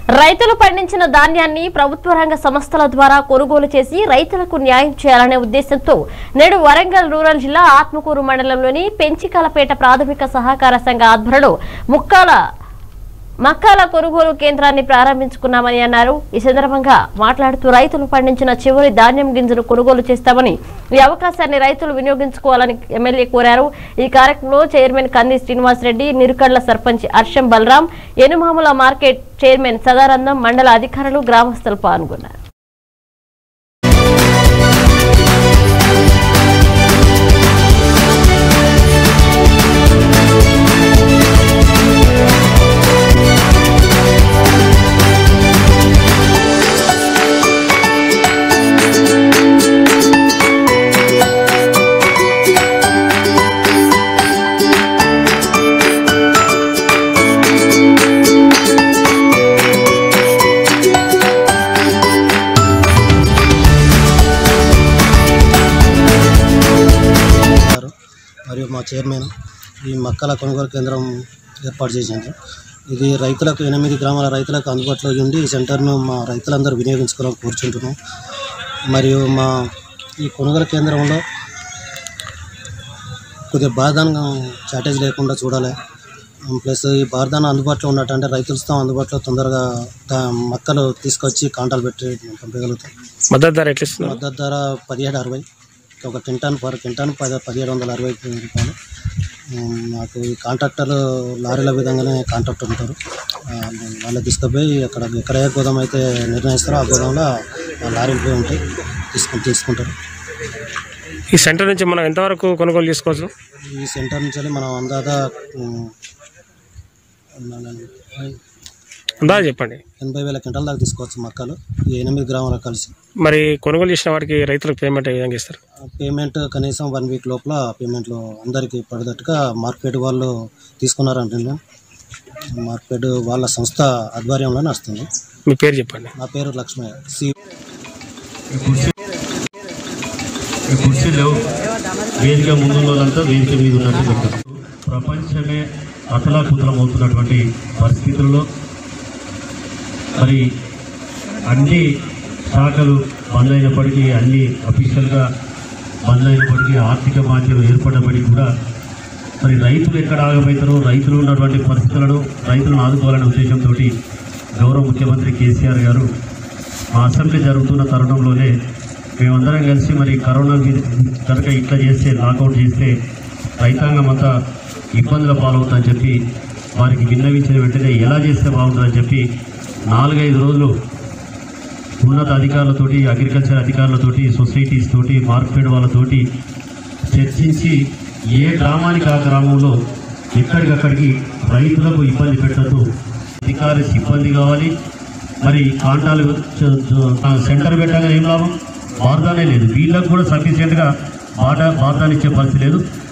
రైతులు పండించిన ధాన్యాన్ని ప్రభుత్వ రంగ సంస్థల ద్వారా కొనుగోలు చేసి రైతులకు న్యాయం చేయాలనే ఉద్దేశంతో నేడు వరంగల్ రూరల్ జిల్లా ఆత్మకూరు మండలంలోని పెంచికలపేట ప్రాథమిక సహకార సంఘ ఆధ్వర్యంలో ముక్కాల మక్కాల కొనుగోలు కేంద్రాన్ని ప్రారంభించుకున్నామని అన్నారు ఈ సందర్భంగా మాట్లాడుతూ రైతులు పండించిన చివరి ధాన్యం గింజలు కొనుగోలు చేస్తామని ఈ అవకాశాన్ని రైతులు వినియోగించుకోవాలని ఎమ్మెల్యే కోరారు ఈ కార్యక్రమంలో చైర్మన్ కంది శ్రీనివాసరెడ్డి నిరుకడ్ల సర్పంచ్ హర్షం బలరాం ఎనుమాముల మార్కెట్ చైర్మన్ సదానందం మండల అధికారులు గ్రామస్తులు పాల్గొన్నారు గారు మరియు మా చైర్మన్ ఈ మక్కల కొనుగోలు కేంద్రం ఏర్పాటు చేసింది ఇది రైతులకు ఎనిమిది గ్రామాల రైతులకు అందుబాటులో ఉండి ఈ సెంటర్ను మా రైతులందరూ వినియోగించుకోవాలని కోరుచుంటున్నాం మరియు మా ఈ కొనుగోలు కేంద్రంలో కొద్దిగా బాధాన షార్టేజ్ లేకుండా చూడాలి ప్లస్ ఈ బార్దాన అందుబాటులో ఉన్నట్టంటే రైతులతో అందుబాటులో తొందరగా దా- మక్కలు తీసుకొచ్చి కాంటాలు పెట్టి పంపగలుగుతాం మద్దతు ధర ఎట్లా ఇస్తున్నారు మద్దతు ధర పదిహేడు అరవై ఒక క్వింటాన్ పర్ క్వింటాన్ పది పదిహేడు వందల అరవై రూపాయలు ఉమ్, మాకు ఈ కాంట్రాక్టర్ లారీల విధంగానే కాంట్రాక్టర్ ఉంటారు ఆ, వాళ్ళు తీసుకుపోయి అక్కడ ఎక్కడ ఏ గోదాం అయితే నిర్ణయిస్తారో ఆ గోదాంలో ఆ లారీలు పోయి ఉంటాయి తీసుకుని తీసుకుంటారు ఈ సెంటర్ నుంచి మనం ఎంతవరకు కొనుగోలు చేసుకోవచ్చు ఈ సెంటర్ నుంచి వెళ్ళి మనం అందాక ఉమ్, అందా చెప్పండి ఎనభై వేల క్వింటాల దాకా తీసుకోవచ్చు మక్కలు ఈ ఎనిమిది గ్రామాలకు కలిసి మరి కొనుగోలు చేసిన వారికి రైతులకు పేమెంట్ ఏ విధంగా ఇస్తారు పేమెంట్ కనీసం వన్ వీక్ లోపల పేమెంట్లు అందరికీ పడేటట్టుగా మార్కెట్ వాళ్ళు తీసుకున్నారంటే మార్కెట్ వాళ్ళ సంస్థ ఆధ్వర్యంలో నడుస్తుంది మీ పేరు చెప్పండి నా పేరు లక్ష్మయ్య సి ఈ కుర్చీలో వేదిక ముందు వాళ్ళంతా వేదిక మీద ఉన్నట్టు చెప్తారు ప్రపంచమే అతలాకుతలం అవుతున్నటువంటి పరిస్థితుల్లో మరి అన్ని శాఖలు బంద్ అయినప్పటికీ అన్ని అఫీషియల్గా బంద్ అయినప్పటికీ ఆర్థిక మాధ్యమం ఏర్పడినప్పటికీ కూడా మరి రైతులు ఎక్కడ ఆగమవుతారో రైతులు ఉన్నటువంటి పరిస్థితులను రైతులను ఆదుకోవాలనే ఉద్దేశంతో గౌరవ ముఖ్యమంత్రి కేసీఆర్ గారు మా అసెంబ్లీ జరుగుతున్న తరుణంలోనే మేమందరం కలిసి మరి కరోనా వి- కనుక ఇట్లా చేస్తే లాకౌట్ చేస్తే రైతాంగం అంతా ఇబ్బందుల పాలవుతుందని చెప్పి వారికి విన్నవించిన వెంటనే ఎలా చేస్తే బాగుంటుందని చెప్పి నాలుగైదు రోజులు ఉన్నత అధికారులతోటి అగ్రికల్చర్ అధికారులతోటి సొసైటీస్ తోటి మార్కెట్ వాళ్ళతోటి చర్చించి ఏ గ్రామానికి ఆ గ్రామంలో ఎక్కడికక్కడికి రైతులకు ఇబ్బంది పెట్టద్దు అధికారి సిబ్బంది కావాలి మరి కాంటాలు చ- చ- సెంటర్ పెట్టగానే ఏం లాభం బార్దానే లేదు వీళ్ళకు కూడా సఫిషియెంట్గా బాట బార్దాన్ని ఇచ్చే పరిస్థితి లేదు